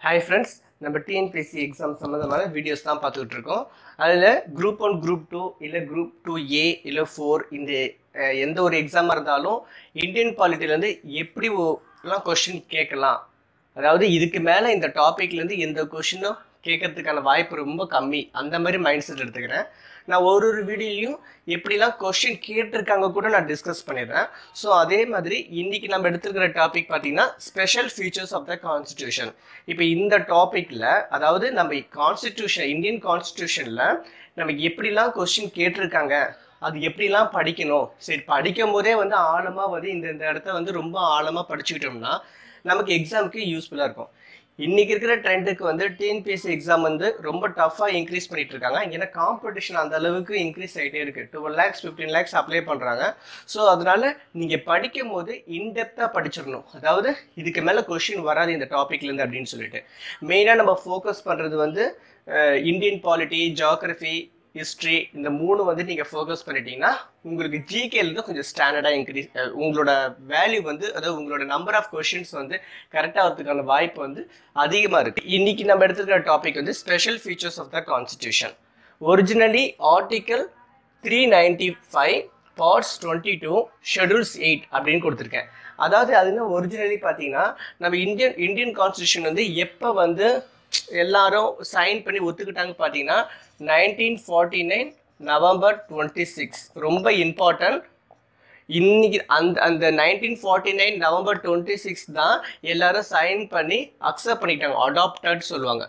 hi friends நம்ம TNPSC exam சம்மந்தமான videos தான் பார்த்துக்கிட்டு இருக்கோம் அதில் குரூப் ஒன் குரூப் டூ இல்லை குரூப் டூ ஏ இல்லை ஃபோர் இந்த அஹ், எந்த ஒரு எக்ஸாமாக இருந்தாலும் இந்தியன் பாலிட்டிலேருந்து எப்படி ஒ- எல்லாம் கொஷின் கேட்கலாம் அதாவது இதுக்கு மேலே இந்த டாப்பிக்லேருந்து எந்த கொஷினும் கேட்கறதுக்கான வாய்ப்பு ரொம்ப கம்மி அந்த மாதிரி மைண்ட் செட் எடுத்துக்கிறேன் நான் ஒரு ஒரு வீடியோலையும் எப்படிலாம் கொஷின் கேட்டிருக்காங்க கூட நான் டிஸ்கஸ் பண்ணிடுறேன் ஸோ அதே மாதிரி இன்னைக்கு நம்ம எடுத்துருக்கிற டாபிக் பார்த்தீங்கன்னா special features of the constitution இப்போ இந்த டாப்பிக்கில் அதாவது நம்ம கான்ஸ்டிடியூஷன் இந்தியன் கான்ஸ்டிடியூஷனில் நமக்கு எப்படிலாம் கொஷின் கேட்டிருக்காங்க அது எப்படிலாம் படிக்கணும் சரி படிக்கும் போதே வந்து ஆழமாக வந்து இந்த இந்த இடத்த வந்து ரொம்ப ஆழமாக படிச்சுக்கிட்டோம்னா நமக்கு எக்ஸாமுக்கு யூஸ்ஃபுல்லாக இருக்கும் இன்னைக்கு இருக்கிற ட்ரெண்டுக்கு வந்து டிஎன்பிஎஸ்சி எக்ஸாம் வந்து ரொம்ப டஃப்பாக இன்க்ரீஸ் பண்ணிட்டு இருக்காங்க ஏன்னா காம்படிஷன் அந்த அளவுக்கு இன்க்ரீஸ் ஆகிட்டே இருக்கு twelve lakhs fifteen lakhs apply பண்ணுறாங்க ஸோ அதனால நீங்கள் படிக்கும் போது இன்டெப்த்தாக படிச்சிடணும் அதாவது இதுக்கு மேலே கொஷின் வராது இந்த டாப்பிக்லேருந்து அப்படின்னு சொல்லிட்டு மெயினாக நம்ம ஃபோக்கஸ் பண்ணுறது வந்து இந்தியன் பாலிட்டி ஜியாகிரஃபி ஹிஸ்ட்ரி இந்த மூணு வந்து நீங்கள் ஃபோக்கஸ் பண்ணிட்டீங்கன்னா உங்களுக்கு ஜிகேல தான் கொஞ்சம் ஸ்டாண்டர்டாக இன்க்ரீஸ் உங்களோட வேல்யூ வந்து அதாவது உங்களோட நம்பர் ஆஃப் கொஷின்ஸ் வந்து கரெக்டாக வரதுக்கான வாய்ப்பு வந்து அதிகமாக இருக்குது இன்னைக்கு நம்ம எடுத்துக்கிற டாபிக் வந்து special features of the constitution originally article three ninety five parts twenty two schedules eight அப்படின்னு கொடுத்துருக்கேன் அதாவது அதுனா ஒரிஜினலி பார்த்தீங்கன்னா நம்ம இந்தியன் இந்தியன் கான்ஸ்டியூஷன் வந்து எப்போ வந்து எல்லாரும் சைன் பண்ணி ஒத்துக்கிட்டாங்க பார்த்தீங்கன்னா nineteen forty nine November twenty six ரொம்ப இம்பார்ட்டன்ட் இன்னைக்கு அந்த அந்த nineteen forty nine November twenty six தான் எல்லாரும் சைன் பண்ணி அக்செப்ட் பண்ணிட்டாங்க அடாப்டட் சொல்லுவாங்க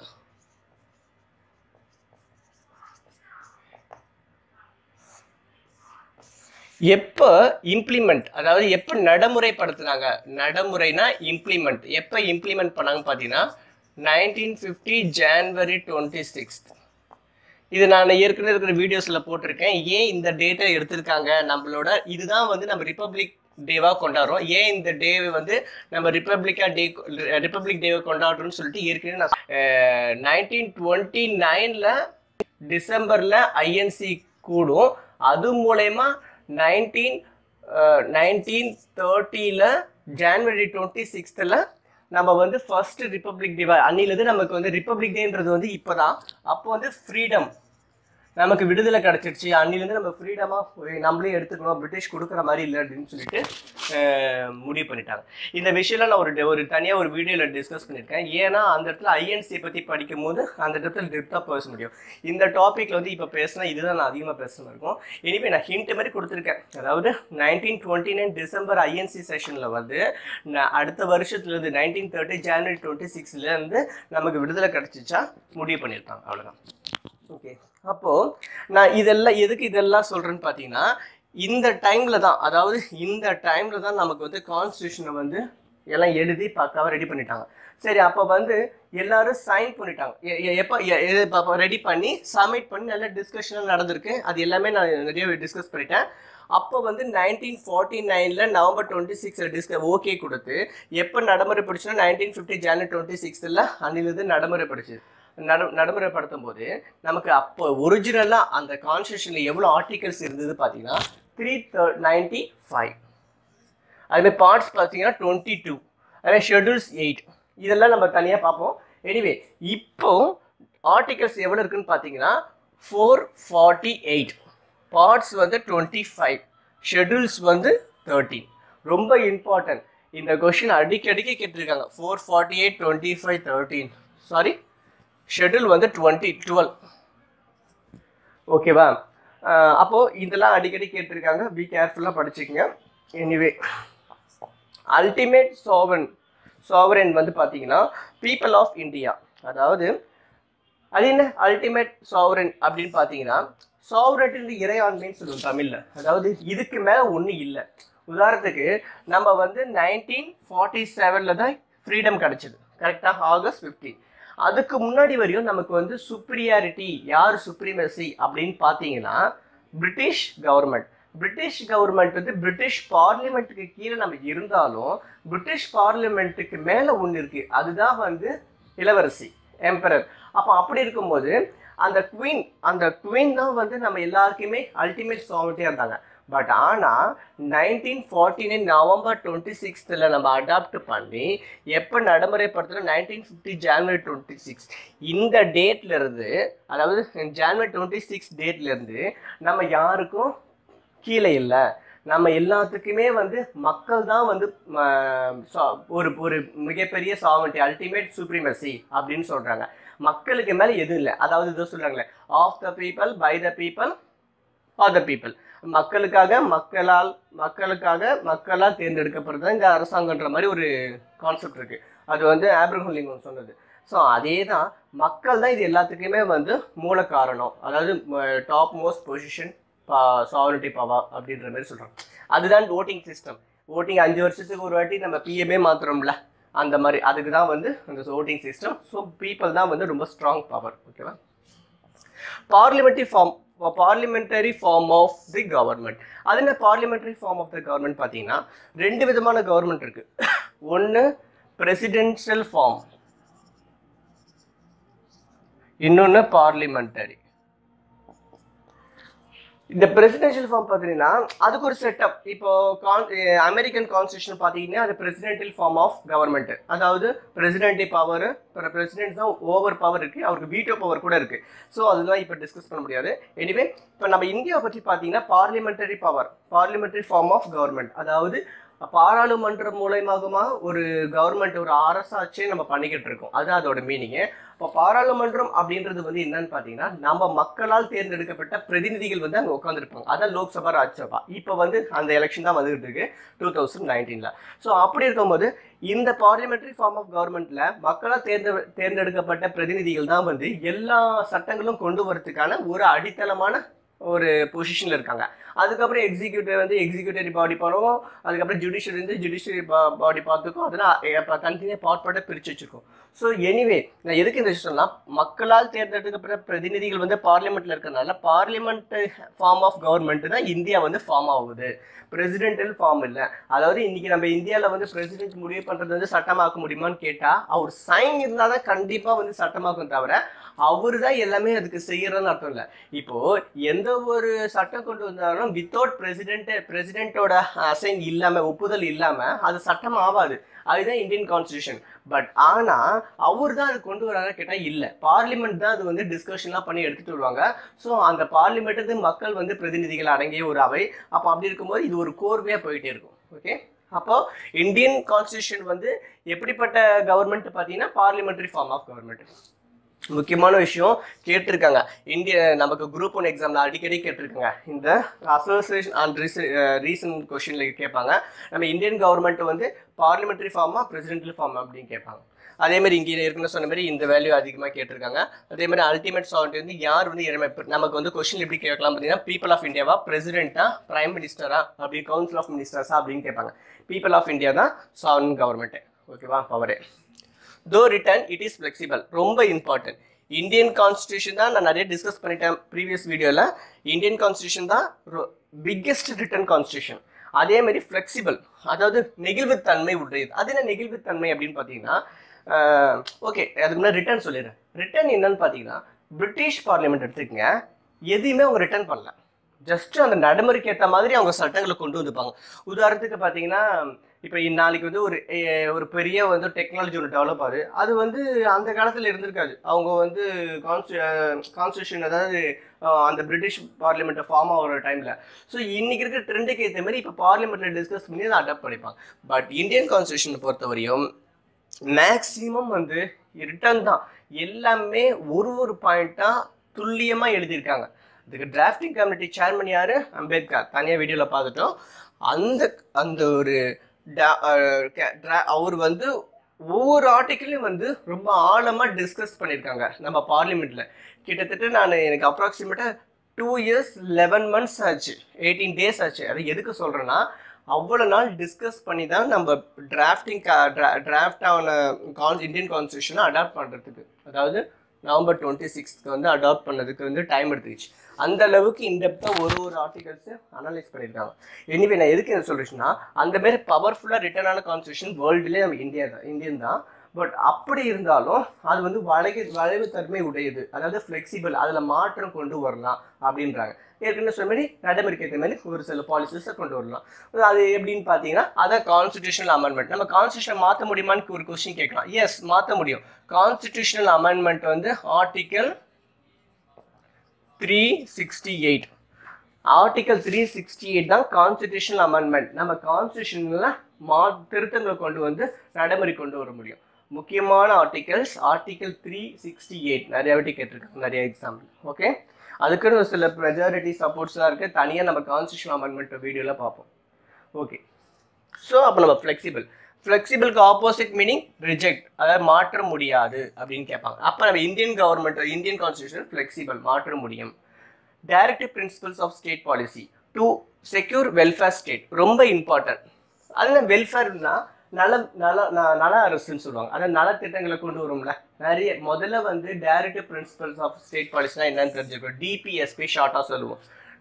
எப்போ இம்ப்ளிமெண்ட் அதாவது எப்போ நடைமுறைப்படுத்துனாங்க நடைமுறைனா இம்ப்ளிமெண்ட் எப்போ இம்ப்ளிமெண்ட் பண்ணாங்க பார்த்தீங்கன்னா nineteen fifty January twenty sixth இது நான் ஏற்கனவே இருக்கிற வீடியோஸில் போட்டிருக்கேன் ஏன் இந்த டேட்டை எடுத்திருக்காங்க நம்மளோட இதுதான் வந்து நம்ம ரிப்பப்ளிக் டேவாக கொண்டாடுறோம் ஏன் இந்த டே வந்து நம்ம ரிப்பப்ளிக்கா டே ரிப்பப்ளிக் டேவை கொண்டாடுறோம்னு சொல்லிட்டு ஏற்கனவே நான் நைன்டீன் டுவெண்ட்டி நைனில் டிசம்பரில் ஐஎன்சி கூடும் அது மூலயமா நைன்டீன் நைன்டீன் தேர்ட்டியில் ஜான்வரி டுவெண்ட்டி சிக்ஸ்த்தில் நம்ம வந்து ஃபர்ஸ்ட் ரிப்பப்ளிக் டே அன்னிலேருந்து நமக்கு வந்து ரிப்பப்ளிக் டேன்றது வந்து இப்போதான் அப்போ வந்து ஃப்ரீடம் நமக்கு விடுதலை கிடைச்சிருச்சு அன்னிலேருந்து நம்ம ஃப்ரீடமாக நம்மளே எடுத்துக்கணும் பிரிட்டிஷ் கொடுக்குற மாதிரி இல்லை அப்படின்னு சொல்லிட்டு அஹ், முடிவு பண்ணிட்டாங்க இந்த விஷயம்லாம் நான் ஒரு ஒரு தனியாக ஒரு வீடியோவில் டிஸ்கஸ் பண்ணியிருக்கேன் ஏன்னா அந்த இடத்துல ஐஎன்சி பற்றி படிக்கும் போது அந்த இடத்துல டெப்த்தாக பேச முடியும் இந்த டாப்பிக்கில் வந்து இப்போ பேசினா இதுதான் நான் அதிகமாக பேசணும் இருக்கும் இனிமேல் நான் ஹிண்ட் மாதிரி கொடுத்துருக்கேன் அதாவது nineteen twenty nine December INC செஷனில் வந்து நான் அடுத்த வருஷத்துலேருந்து நைன்டீன் தேர்ட்டி ஜான்வரி டுவெண்ட்டி சிக்ஸ்லேருந்து நமக்கு விடுதலை கிடச்சிச்சா முடிவு பண்ணியிருக்காங்க அவ்வளோதான் ஓகே அப்போது நான் இதெல்லாம் எதுக்கு இதெல்லாம் சொல்கிறேன்னு பார்த்தீங்கன்னா இந்த டைமில் தான் அதாவது இந்த டைமில் தான் நமக்கு வந்து கான்ஸ்டியூஷனை வந்து எல்லாம் எழுதி பக்காவாக ரெடி பண்ணிட்டாங்க சரி அப்போ வந்து எல்லாரும் சைன் பண்ணிட்டாங்க எ- எ- எப்போ எப்போ ரெடி பண்ணி சப்மிட் பண்ணி நல்ல டிஸ்கஷன் நடந்திருக்கு அது எல்லாமே நான் நிறைய டிஸ்கஸ் பண்ணிட்டேன் அப்போ வந்து நைன்டீன் ஃபார்ட்டி நைனில் நவம்பர் டுவெண்ட்டி சிக்ஸ் டிஸ்க ஓகே கொடுத்து எப்போ நடைமுறைப்படுச்சுன்னா நைன்டீன் ஃபிஃப்டி ஜான்வரி டுவெண்ட்டி சிக்ஸில் அன்னிலிருந்து நடைமுறைப்படுச்சு நட நடைமுறைப்படுத்தும் போது நமக்கு அப்போ ஒரிஜினலாக அந்த கான்ஸ்டியூஷனில் எவ்வளோ ஆர்டிகல்ஸ் இருந்தது பார்த்தீங்கன்னா த்ரீ நைன்டி ஃபைவ் அதுமாதிரி பார்ட்ஸ் பார்த்தீங்கன்னா டுவெண்ட்டி டூ அதே ஷெட்யூல்ஸ் எயிட் இதெல்லாம் நம்ம தனியாக பார்ப்போம் எனிவே இப்போ ஆர்டிகல்ஸ் எவ்வளோ இருக்குன்னு பார்த்தீங்கன்னா ஃபோர் ஃபார்ட்டி எயிட் பார்ட்ஸ் வந்து டுவெண்ட்டி ஃபைவ் ஷெட்யூல்ஸ் வந்து தேர்ட்டீன் ரொம்ப இம்பார்ட்டன்ட் இந்த கொஷின் அடிக்கடிக்கு கேட்டிருக்காங்க four forty eight twenty five thirteen sorry schedule வந்து டுவெண்ட்டி டுவெல் ஓகேவா அஹ் அப்போ இதெல்லாம் அடிக்கடி கேட்டிருக்காங்க பி கேர்ஃபுல்லாக படிச்சுக்கங்க எனிவே அல்டிமேட் சோவன் சோவரன் வந்து பார்த்தீங்கன்னா பீப்புள் ஆஃப் இந்தியா அதாவது அது என்ன அல்டிமேட் சோவரன் அப்படின்னு பார்த்தீங்கன்னா சோவரட்டில் இறையாண்மைன்னு சொல்லுவோம் தமிழில் அதாவது இதுக்கு மேலே ஒன்றும் இல்லை உதாரணத்துக்கு நம்ம வந்து நைன்டீன் ஃபார்ட்டி செவனில் தான் ஃப்ரீடம் கிடச்சிது கரெக்டாக ஆகஸ்ட் ஃபிஃப்டீன் அதுக்கு முன்னாடி வரையும் நமக்கு வந்து சுப்ரியாரிட்டி யார் சுப்ரீமசி அப்படின்னு பார்த்தீங்கன்னா பிரிட்டிஷ் கவர்மெண்ட் பிரிட்டிஷ் கவர்மெண்ட் வந்து பிரிட்டிஷ் பார்லிமெண்ட்டுக்கு கீழே நம்ம இருந்தாலும் பிரிட்டிஷ் பார்லிமெண்ட்டுக்கு மேலே ஒன்று இருக்குது அதுதான் வந்து இளவரசி எம்பரர் அப்போ அப்படி இருக்கும்போது அந்த குவீன் அந்த குவீன் தான் வந்து நம்ம எல்லாருக்குமே அல்டிமேட் சாவர்ட்டியாக இருந்தாங்க பட் ஆனால் nineteen forty nine November twenty சிக்ஸ்த்தில் நம்ம அடாப்ட் பண்ணி எப்போ நடைமுறைப்படுத்துகிறோம் nineteen fifty January twenty six இந்த டேட்ல இருந்து அதாவது ஜான்வரி டுவெண்ட்டி சிக்ஸ் டேட்லேருந்து நம்ம யாருக்கும் கீழே இல்லை நம்ம எல்லாத்துக்குமே வந்து மக்கள் தான் வந்து ம, சா- ஒரு ஒரு மிகப்பெரிய சாவன்டி அல்டிமேட் சுப்ரீமசி அப்படின்னு சொல்றாங்க மக்களுக்கு மேல எதுவும் இல்லை அதாவது இதோ சொல்றாங்களே of the people by the people for the people மக்களுக்காக மக்களால் மக்களுக்காக மக்களால் தேர்ந்தெடுக்கப்படுறது இந்த அரசாங்கன்ற மாதிரி ஒரு கான்செப்ட் இருக்கு அது வந்து ஆப்ரஹாம் லிங்கன் சொன்னது ஸோ அதே தான் மக்கள் தான் இது எல்லாத்துக்குமே வந்து மூல காரணம் அதாவது top most position sovereignty power அப்படின்ற மாதிரி சொல்கிறோம் அதுதான் ஓட்டிங் சிஸ்டம் ஓட்டிங் அஞ்சு வருஷத்துக்கு ஒரு வாட்டி நம்ம பிஎம்ஏ மாத்துறோம்ல அந்த மாதிரி அதுக்கு தான் வந்து அந்த ஓட்டிங் சிஸ்டம் ஸோ பீப்புள் தான் வந்து ரொம்ப ஸ்ட்ராங் பவர் ஓகேவா parliamentary form parliamentary form of the government அது என்ன parliamentary form of the government பார்த்தீங்கன்னா ரெண்டு விதமான கவர்மெண்ட் இருக்கு ஒன்று பிரசிடென்ஷியல் ஃபார்ம் இன்னொன்று பார்லிமெண்டரி இந்த பிரசிடென்ஷியல் ஃபார்ம் பார்த்தீங்கன்னா அதுக்கு ஒரு செட்டப் இப்போ கான் அமெரிக்கன் கான்ஸ்டியூஷன் பார்த்தீங்கன்னா அது பிரசிடென்டல் ஃபார்ம் ஆஃப் கவர்மெண்ட் அதாவது பிரசிடென்டி பவர் பிரசிடென்ட் தான் ஓவர் பவர் இருக்கு அவருக்கு வீட்டோ பவர் கூட இருக்கு ஸோ அதுதான் இப்போ டிஸ்கஸ் பண்ண முடியாது எனிவே இப்போ நம்ம இந்தியாவை பற்றி பார்த்தீங்கன்னா parliamentary power parliamentary form of government அதாவது பாராளுமன்றம் மூலயமாகமா ஒரு கவர்மெண்ட் ஒரு அரசாட்சியை நம்ம பண்ணிக்கிட்டு இருக்கோம் அது அதோட மீனிங்கு இப்போ பாராளுமன்றம் அப்படின்றது வந்து என்னன்னு பார்த்தீங்கன்னா நம்ம மக்களால் தேர்ந்தெடுக்கப்பட்ட பிரதிநிதிகள் வந்து அங்கே உட்காந்துருப்பாங்க அதான் லோக்சபா ராஜ்யசபா இப்போ வந்து அந்த எலெக்ஷன் தான் வந்துகிட்டு இருக்கு டூ தௌசண்ட் நைன்டீனில் ஸோ அப்படி இருக்கும்போது இந்த பார்லிமெண்டரி ஃபார்ம் ஆஃப் கவர்மெண்ட்ல மக்களால் தேர்ந்த தேர்ந்தெடுக்கப்பட்ட பிரதிநிதிகள் தான் வந்து எல்லா சட்டங்களும் கொண்டு வரதுக்கான ஒரு அடித்தளமான ஒரு பொசிஷனில் இருக்காங்க அதுக்கப்புறம் எக்ஸிக்யூட்டிவ் வந்து எக்ஸிக்யூட்டிவ் பாடி பண்ணுவோம் அதுக்கப்புறம் ஜுடிஷியரி வந்து ஜுடிஷியரி பாடி பார்த்துக்கும் அதெல்லாம் தனித்தனியாக பார்ட் பார்ட்டாக பிரித்து வச்சிருக்கோம் ஸோ எனிவே நான் எதுக்கு இந்த விஷயம்னா மக்களால் தேர்ந்தெடுக்கப்பட்ட பிரதிநிதிகள் வந்து பார்லிமெண்ட்ல இருக்கிறதுனால பார்லிமெண்ட் ஃபார்ம் ஆஃப் கவர்மெண்ட் தான் இந்தியா வந்து ஃபார்ம் ஆகுது பிரசிடென்டல் ஃபார்ம் இல்லை அதாவது இன்னைக்கு நம்ம இந்தியாவில் வந்து பிரசிடென்ட் முடிவு பண்ணுறது வந்து சட்டமாக்க முடியுமான்னு கேட்டால் அவர் சைன் இருந்தால் தான் கண்டிப்பாக வந்து சட்டமாக்கும் தவிர அவரு தான் எல்லாமே அதுக்கு செய்யறதுன்னு அர்த்தம் இல்லை இப்போ எந்த ஒரு சட்டம் கொண்டு வந்தாலும் வித்தவுட் பிரசிடென்ட் பிரசிடென்ட்டோட அசைன் இல்லாம ஒப்புதல் இல்லாம அது சட்டம் ஆகாது அதுதான் இந்தியன் கான்ஸ்டியூஷன் பட் ஆனா அவர் தான் அது கொண்டு வராங்க கேட்டா இல்ல பார்லிமெண்ட் தான் அது வந்து டிஸ்கஷன்லாம் பண்ணி எடுத்துட்டு வருவாங்க ஸோ அந்த பார்லிமெண்ட் மக்கள் வந்து பிரதிநிதிகள் அடங்கிய ஒரு அவை அப்போ அப்படி இருக்கும்போது இது ஒரு கோர்வையா போயிட்டே இருக்கும் ஓகே அப்போ இந்தியன் கான்ஸ்டியூஷன் வந்து எப்படிப்பட்ட கவர்மெண்ட் பார்த்தீங்கன்னா பார்லிமெண்டரி ஃபார்ம் ஆஃப் கவர்மெண்ட் முக்கியமான விஷயம் கேட்டிருக்காங்க இந்திய நமக்கு குரூப் ஒன் எக்ஸாம்ல அடிக்கடி கேட்டிருக்காங்க இந்த அசோசியேஷன் அண்ட் ரீசன் கொஸ்டின்ல கேட்பாங்க நம்ம இந்தியன் கவர்மெண்ட் வந்து பார்லிமெண்டரி ஃபார்மா பிரசிடென்டல் ஃபார்ம் அப்படின்னு கேட்பாங்க அதே மாதிரி இங்கே ஏற்கனவே சொன்ன மாதிரி இந்த வேல்யூ அதிகமாக கேட்டிருக்காங்க அதே மாதிரி அல்டிமேட் சாவர்ட்டி வந்து யார் வந்து இறைமை இப்ப நமக்கு வந்து கொஸ்டின் எப்படி கேட்கலாம் பார்த்தீங்கன்னா பீப்புள் ஆஃப் இந்தியாவா பிரசிடென்ட்டா பிரைம் மினிஸ்டரா அப்படி கவுன்சில் ஆஃப் மினிஸ்டர்ஸா அப்படின்னு கேட்பாங்க பீப்புள் ஆஃப் இந்தியா தான் சாவன் கவர்மெண்ட் ஓகேவா பவரே though written it is flexible ரொம்ப இம்பார்ட்டன்ட் இந்தியன் கான்ஸ்டியூஷன் தான் நான் நிறைய டிஸ்கஸ் பண்ணிட்டேன் ப்ரீவியஸ் வீடியோவில் இந்தியன் கான்ஸ்டியூஷன் தான் பிக்கெஸ்ட் ரிட்டன் கான்ஸ்டியூஷன் அதே மாதிரி ஃப்ளெக்சிபிள் அதாவது நெகிழ்வுத்தன்மை உடையது அது என்ன நெகிழ்வுத்தன்மை அப்படின்னு பார்த்தீங்கன்னா ஓகே அதுக்கு முன்னாடி ரிட்டர்ன் சொல்லிடுறேன் ரிட்டர்ன் என்னன்னு பார்த்தீங்கன்னா பிரிட்டிஷ் பார்லிமெண்ட் எடுத்துக்கங்க எதையுமே அவங்க ரிட்டர்ன் பண்ணல ஜஸ்ட் அந்த நடைமுறைக்கு ஏற்ற மாதிரி அவங்க சட்டங்களை கொண்டு வந்துப்பாங்க உதாரணத்துக்கு பார்த்தீங்கன்னா இப்போ நாளைக்கு வந்து ஒரு அஹ், ஒரு பெரிய வந்து டெக்னாலஜி ஒன்று டெவலப் ஆகுது அது வந்து அந்த காலத்தில் இருந்திருக்காது அவங்க வந்து கான்ஸ்டி கான்ஸ்டியூஷன் அதாவது அஹ், அந்த பிரிட்டிஷ் பார்லிமெண்ட்டை ஃபார்ம் ஆகிற டைமில் ஸோ இன்னைக்கு இருக்கிற ட்ரெண்டுக்கு ஏற்ற மாதிரி இப்போ பார்லிமெண்ட்டில் டிஸ்கஸ் பண்ணி அதை அடாப்ட் பண்ணிப்பாங்க பட் இந்தியன் கான்ஸ்டியூஷனை பொறுத்தவரையும் மேக்ஸிமம் வந்து ரிட்டர்ன் தான் எல்லாமே ஒரு ஒரு பாயிண்ட்டாக துல்லியமாக எழுதியிருக்காங்க இதுக்கு டிராஃப்டிங் கமிட்டி சேர்மன் யார் அம்பேத்கர் தனியாக வீடியோவில் பார்த்துட்டோம் அந்த அந்த ஒரு da- அஹ் ca- dra- அவர் வந்து ஒவ்வொரு ஆர்டிக்கிளையும் வந்து ரொம்ப ஆழமாக டிஸ்கஸ் பண்ணியிருக்காங்க நம்ம பார்லிமெண்ட்டில் கிட்டத்தட்ட நான் எனக்கு அப்ராக்சிமேட்டாக டூ இயர்ஸ் லெவன் மந்த்ஸ் ஆச்சு எயிட்டீன் டேஸ் ஆச்சு அது எதுக்கு சொல்கிறேன்னா அவ்வளோ நாள் டிஸ்கஸ் பண்ணி தான் நம்ம டிராஃப்டிங் டிராஃப்ட் ஆன கான் இந்தியன் கான்ஸ்டியூஷனை அடாப்ட் பண்ணுறதுக்கு அதாவது நவம்பர் டுவெண்ட்டி சிக்ஸ்க்கு வந்து அடாப்ட் பண்ணதுக்கு வந்து டைம் எடுத்துக்கிச்சு அந்த அளவுக்கு இன்டெப்த்தாக ஒரு ஒரு ஆர்டிகல்ஸு அனலைஸ் பண்ணியிருக்காங்க எனிவே நான் எதுக்கு என்ன சொல்றேன்னா அந்த மாதிரி பவர்ஃபுல்லாக ரிட்டர்ன் ஆன கான்ஸ்டியூஷன் வேர்ல்டுலேயே நம்ம இந்தியா தான் இந்தியன் தான் பட் அப்படி இருந்தாலும் அது வந்து வளைவு வளைவு தன்மை உடையது அதாவது ஃப்ளெக்சிபிள் அதில் மாற்றம் கொண்டு வரலாம் அப்படின்றாங்க ஏற்கனவே சொன்ன மாதிரி நடைமுறைக்கு ஏற்ற மாதிரி ஒரு சில பாலிசிஸை கொண்டு வரலாம் அது எப்படின்னு பார்த்தீங்கன்னா அதான் கான்ஸ்டியூஷனல் அமெண்ட்மெண்ட் நம்ம கான்ஸ்டியூஷன் மாற்ற முடியுமான்னு ஒரு கொஸ்டின் கேட்கலாம் எஸ் மாற்ற முடியும் கான்ஸ்டியூஷனல் அமெண்ட்மெண்ட் வந்து article three sixty eight article three sixty eight தான் கான்ஸ்டியூஷனல் அமெண்ட்மெண்ட் நம்ம கான்ஸ்டியூஷனில் மா திருத்தங்களை கொண்டு வந்து நடைமுறை கொண்டு வர முடியும் முக்கியமான articles article three sixty eight நிறைய வாட்டி கேட்டிருக்காங்க நிறைய எக்ஸாம்பிள் ஓகே அதுக்குன்னு ஒரு சில மெஜாரிட்டி சப்போர்ட்ஸ்லாம் இருக்குது தனியாக நம்ம கான்ஸ்டியூஷன் அமெண்ட்மெண்ட் வீடியோவில் பார்ப்போம் ஓகே ஸோ அப்போ நம்ம ஃப்ளெக்சிபிள் ஃப்ளெக்சிபிளுக்கு ஆப்போசிட் மீனிங் ரிஜெக்ட் அதாவது மாற்ற முடியாது அப்படின்னு கேட்பாங்க அப்போ நம்ம Indian government Indian constitution flexible மாற்ற முடியும் directive principles of state policy to secure welfare state ரொம்ப இம்பார்ட்டன்ட் அதில் வெல்ஃபேர்னா நல நல ந- நல அரசுன்னு சொல்லுவாங்க அதாவது நலத்திட்டங்களை கொண்டு வரும்ல நிறைய முதல்ல வந்து டைரக்டிவ் பிரின்சிபல்ஸ் ஆஃப் ஸ்டேட் பாலிசினா என்னன்னு தெரிஞ்சுக்கணும் டிபிஎஸ்பி ஷார்ட்டாக சொல்லுவோம்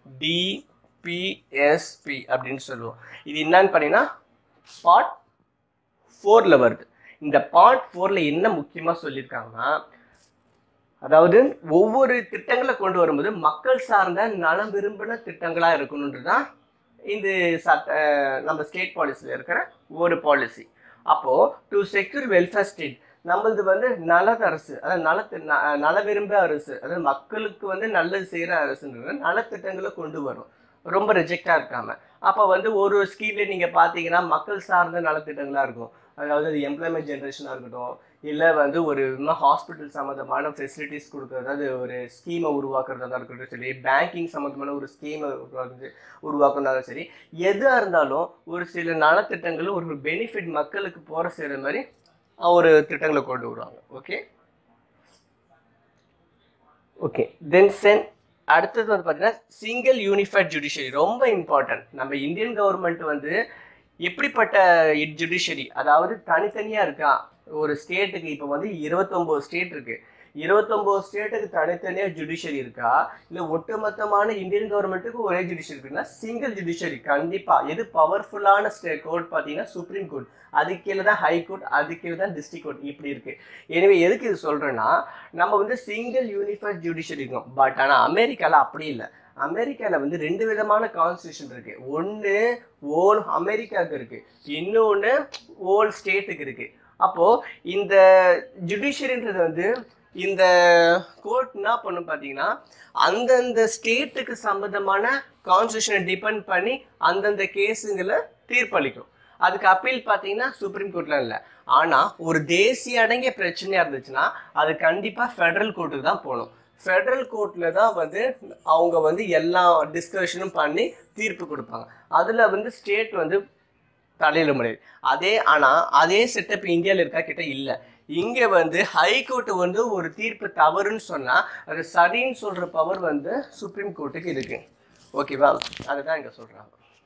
டிபிஎஸ்பி அப்படின்னு சொல்லுவோம் இது என்னன்னு பார்த்தீங்கன்னா பார்ட் ஃபோரில் வருது இந்த பார்ட் ஃபோரில் என்ன முக்கியமாக சொல்லியிருக்காங்கன்னா அதாவது ஒவ்வொரு திட்டங்களை கொண்டு வரும்போது மக்கள் சார்ந்த நலம் விரும்பின திட்டங்களாக இருக்கணுன்றது தான் இந்த சட்ட நம்ம ஸ்டேட் பாலிசியில் இருக்கிற ஒரு பாலிசி அப்போது டு செக்யூர் வெல்ஃபேர் ஸ்டேட் நம்மளது வந்து நலத அரசு அதாவது நலத்து ந- நல விரும்ப அரசு அதாவது மக்களுக்கு வந்து நல்லது செய்கிற அரசுன்றது நலத்திட்டங்களை கொண்டு வரும் ரொம்ப ரிஜெக்டாக இருக்காம அப்போ வந்து ஒரு ஸ்கீம்ல நீங்கள் பார்த்தீங்கன்னா மக்கள் சார்ந்த நலத்திட்டங்களாக இருக்கும் அதாவது அது எம்ப்ளாய்மெண்ட் ஜென்ரேஷனாக இருக்கட்டும் இல்லை வந்து ஒரு ஹாஸ்பிட்டல் சம்மந்தமான ஃபெசிலிட்டிஸ் கொடுக்குறது அதாவது ஒரு ஸ்கீமை உருவாக்குறதா இருக்கட்டும் சரி பேங்கிங் சம்மந்தமான ஒரு ஸ்கீமை வந்து உருவாக்குறதாலும் சரி எதாக இருந்தாலும் ஒரு சில நலத்திட்டங்கள் ஒரு பெனிஃபிட் மக்களுக்கு போகிற செய்கிற மாதிரி ஒரு திட்டங்களை கொண்டு வருவாங்க ஓகே ஓகே தென் சென் அடுத்தது வந்து பார்த்தீங்கன்னா சிங்கிள் யூனிஃபைட் ஜுடிஷியரி ரொம்ப இம்பார்ட்டன்ட் நம்ம இந்தியன் கவர்மெண்ட் வந்து எப்படிப்பட்ட ஜுடிஷியரி அதாவது தனித்தனியாக இருக்கா ஒரு ஸ்டேட்டுக்கு இப்போ வந்து இருபத்தொம்போது ஸ்டேட் இருக்கு இருபத்தொம்போது ஸ்டேட்டுக்கு தனித்தனியாக ஜுடிஷியரி இருக்கா இல்லை ஒட்டுமொத்தமான இந்தியன் கவர்மெண்ட்டுக்கு ஒரே ஜுடிஷியரி இருக்குன்னா சிங்கிள் ஜுடிஷியரி கண்டிப்பாக எது பவர்ஃபுல்லான ஸ்டே கோர்ட் பார்த்தீங்கன்னா சுப்ரீம் கோர்ட் அது கீழே தான் ஹை கோர்ட் அது கீழே தான் டிஸ்ட்ரிக்ட் கோர்ட் இப்படி இருக்கு எனவே எதுக்கு இது சொல்கிறேன்னா நம்ம வந்து சிங்கிள் யூனிஃபைட் ஜுடிஷியரி இருக்கும் பட் ஆனால் அமெரிக்காவில் அப்படி இல்லை அமெரிக்காவில் வந்து ரெண்டு விதமான கான்ஸ்டியூஷன் இருக்கு ஒன்று ஓல் அமெரிக்காவுக்கு இருக்கு இன்னொன்று ஓல் ஸ்டேட்டுக்கு இருக்கு அப்போ இந்த ஜுடிஷியரின்றது வந்து இந்த கோர்ட் என்ன பண்ணும் பார்த்தீங்கன்னா அந்தந்த ஸ்டேட்டுக்கு சம்பந்தமான கான்ஸ்டியூஷனை டிபெண்ட் பண்ணி அந்தந்த கேஸுங்களை தீர்ப்பளிக்கும் அதுக்கு அப்பீல் பார்த்தீங்கன்னா சுப்ரீம் கோர்ட்ல இல்லை ஆனால் ஒரு தேசிய அடங்கிய பிரச்சனையாக இருந்துச்சுன்னா அது கண்டிப்பாக ஃபெடரல் கோர்ட்டுக்கு தான் போகணும் ஃபெடரல் கோர்ட்டில் தான் வந்து அவங்க வந்து எல்லா டிஸ்கஷனும் பண்ணி தீர்ப்பு கொடுப்பாங்க அதில் வந்து ஸ்டேட் வந்து தலையிட முடியாது அதே ஆனால் அதே செட்டப் இந்தியாவில் இருக்கா கிட்ட இல்லை இங்கே வந்து ஹைகோர்ட் வந்து ஒரு தீர்ப்பு தவறுன்னு சொன்னால் அது சரின்னு சொல்கிற பவர் வந்து சுப்ரீம் கோர்ட்டுக்கு இருக்கு ஓகேவா அதுதான் இங்கே சொல்கிறாங்க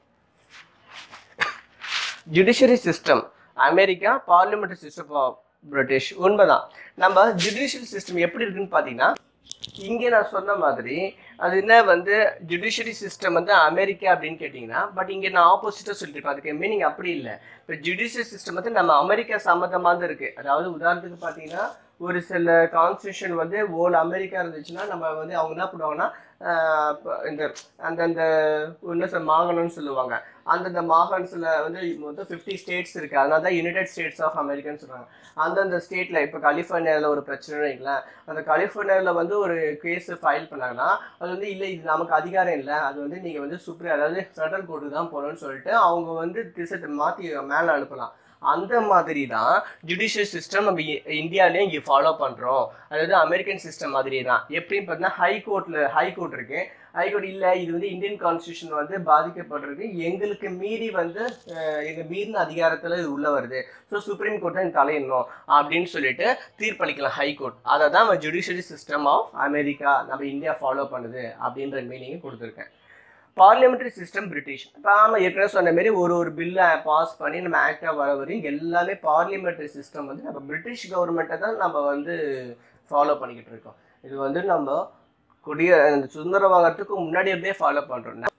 judiciary system America parliamentary system of British உண்மைதான் நம்ம ஜுடிஷியல் சிஸ்டம் எப்படி இருக்குன்னு பார்த்தீங்கன்னா இங்கே நான் சொன்ன மாதிரி அது என்ன வந்து ஜுடிஷியரி சிஸ்டம் வந்து அமெரிக்கா அப்படின்னு கேட்டிங்கன்னா பட் இங்கே நான் ஆப்போசிட்டாக சொல்லியிருப்பேன் அதுக்கு மீனிங் அப்படி இல்லை இப்போ ஜுடிஷியல் சிஸ்டம் வந்து நம்ம அமெரிக்கா சம்மந்தமாக தான் இருக்குது அதாவது உதாரணத்துக்கு பார்த்தீங்கன்னா ஒரு சில கான்ஸ்டியூஷன் வந்து ஓல் அமெரிக்கா இருந்துச்சுன்னா நம்ம வந்து அவங்க என்ன பண்ணுவாங்கன்னா ஆஹ் இப்ப இந்த அந்தந்த என்ன சொல் மாகாணம்னு சொல்லுவாங்க அந்தந்த மாகாணத்தில் வந்து மொத்தம் ஃபிஃப்டி ஸ்டேட்ஸ் இருக்குது அதனால தான் யுனைடெட் ஸ்டேட்ஸ் ஆஃப் அமெரிக்கான்னு சொல்கிறாங்க அந்தந்த ஸ்டேட்டில் இப்போ கலிஃபோர்னியாவில் ஒரு பிரச்சனை வைங்களேன் அந்த கலிஃபோர்னியாவில் வந்து ஒரு கேஸ் ஃபைல் பண்ணாங்கன்னா அது வந்து இல்லை இது நமக்கு அதிகாரம் இல்லை அது வந்து நீங்கள் வந்து சுப்ரீம் அதாவது ஃபெடரல் கோர்ட்டுக்கு தான் போகணும்னு சொல்லிட்டு அவங்க வந்து திசை மாற்றி மேலே அனுப்பலாம் அந்த மாதிரி தான் ஜுடிஷியல் சிஸ்டம் நம்ம இ- இந்தியாலயும் இங்கே ஃபாலோ பண்ணுறோம் அதாவது அமெரிக்கன் சிஸ்டம் மாதிரி தான் எப்படின்னு பார்த்தீங்கன்னா ஹை கோர்ட்டில் ஹை கோர்ட் இருக்கு ஹை கோர்ட் இல்லை இது வந்து இந்தியன் கான்ஸ்டியூஷன் வந்து பாதிக்கப்பட்டிருக்கு எங்களுக்கு மீறி வந்து அஹ், எங்க மீறின அதிகாரத்தில் இது உள்ள வருது ஸோ சுப்ரீம் கோர்ட் தான் தலையிடணும் அப்படின்னு சொல்லிட்டு தீர்ப்பளிக்கலாம் ஹை கோர்ட் அதை தான் ஜுடிஷியரி சிஸ்டம் ஆஃப் அமெரிக்கா நம்ம இந்தியா ஃபாலோ பண்ணுது அப்படின்ற மீனிங் கொடுத்துருக்கேன் பார்லிமெண்ட்ரி சிஸ்டம் பிரிட்டிஷ் இப்போ ஆமாம் ஏற்கனவே சொன்ன மாதிரி ஒரு ஒரு பில்லை பாஸ் பண்ணி நம்ம ஆக்டாக வர வரையும் எல்லாமே பார்லிமெண்ட்ரி சிஸ்டம் வந்து நம்ம பிரிட்டிஷ் கவர்மெண்ட்டை தான் நம்ம வந்து ஃபாலோ பண்ணிக்கிட்டு இருக்கோம் இது வந்து நம்ம குடிய அந்த சுதந்திரம் வாங்குறதுக்கு முன்னாடி இருந்தே ஃபாலோ பண்ணுறோம்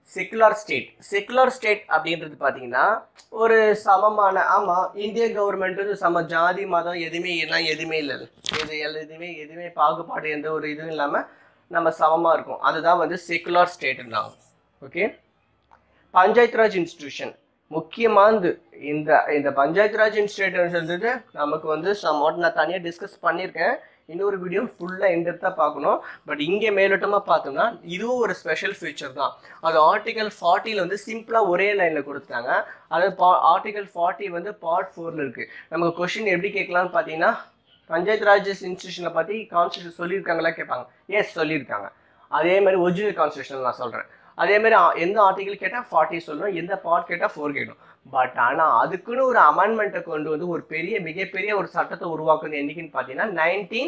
செக்குலர் ஸ்டேட் செக்குலர் ஸ்டேட் அப்படின்றது பார்த்தீங்கன்னா ஒரு சமமான ஆமாம் இந்திய கவர்மெண்ட் வந்து சம ஜாதி மதம் எதுவுமே எல்லாம் எதுவுமே இல்லை இது எல்லாம் எதுவுமே எதுவுமே பாகுபாடு எந்த ஒரு இதுவும் இல்லாமல் நம்ம சமமாக இருக்கும் அதுதான் வந்து செக்குலர் ஸ்டேட்டுன்றாங்க ஓகே பஞ்சாயத்து ராஜ் இன்ஸ்டிடியூஷன் முக்கியமானது இந்த இந்த பஞ்சாயத்து ராஜ் இன்ஸ்டிடியூஷன்றது நமக்கு வந்து சம்வாட் நான் தனியாக டிஸ்கஸ் பண்ணியிருக்கேன் இன்னொரு வீடியோ ஃபுல்லாக எண்டெப்த்தாக பார்க்கணும் பட் இங்கே மேலோட்டமாக பார்த்தோம்னா இதுவும் ஒரு ஸ்பெஷல் ஃபீச்சர் தான் அது ஆர்டிகல் ஃபார்ட்டியில் வந்து சிம்பிளாக ஒரே லைனில் கொடுத்தாங்க அது பா ஆர்டிகல் ஃபார்ட்டி வந்து பார்ட் ஃபோரில் இருக்குது நமக்கு கொஷின் எப்படி கேட்கலாம்னு பார்த்தீங்கன்னா பஞ்சாயத்து ராஜ் இன்ஸ்டியூஷனை பற்றி கான்ஸ்டியூஷன் சொல்லியிருக்காங்களா கேட்பாங்க எஸ் சொல்லியிருக்காங்க அதே மாதிரி ஒரிஜினல் கான்ஸ்டியூஷன் நான் சொல்கிறேன் அதே மாதிரி ஆ- எந்த ஆர்டிகல் கேட்டால் ஃபார்ட்டி சொல்லணும் எந்த பார்ட் கேட்டால் ஃபோர் கேட்கணும் பட் ஆனால் அதுக்குன்னு ஒரு அமெண்ட்மெண்ட்டை கொண்டு வந்து ஒரு பெரிய மிகப்பெரிய ஒரு சட்டத்தை உருவாக்குறது என்னைக்குன்னு பார்த்தீங்கன்னா நைன்டீன்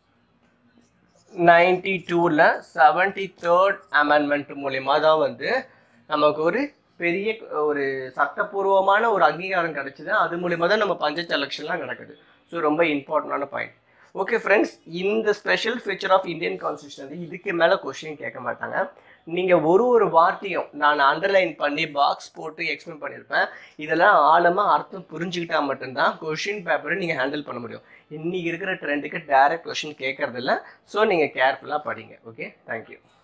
நைன்டி டூவில் செவன்டி தேர்ட் அமெண்ட்மெண்ட் மூலயமா தான் வந்து நமக்கு ஒரு பெரிய ஒரு சட்டப்பூர்வமான ஒரு அங்கீகாரம் கிடைச்சது அது மூலியமா தான் நம்ம பஞ்சாயத்து எலெக்ஷன்லாம் நடக்குது ஸோ ரொம்ப இம்பார்ட்டண்டான பாயிண்ட் ஓகே ஃப்ரெண்ட்ஸ் இந்த special feature of Indian constitution வந்து இதுக்கு மேலே கொஸ்டின் கேட்க மாட்டாங்க நீங்கள் ஒரு ஒரு வார்த்தையும் நான் அண்டர்லைன் பண்ணி பாக்ஸ் போட்டு எக்ஸ்பிளைன் பண்ணியிருப்பேன் இதெல்லாம் ஆழமாக அர்த்தம் புரிஞ்சுக்கிட்டா மட்டும்தான் கொஷின் பேப்பரை நீங்கள் ஹேண்டில் பண்ண முடியும் இன்னைக்கு இருக்கிற ட்ரெண்டுக்கு டைரக்ட் கொஷின் கேட்கறதில்ல ஸோ நீங்கள் கேர்ஃபுல்லாக படிங்க ஓகே தேங்க்யூ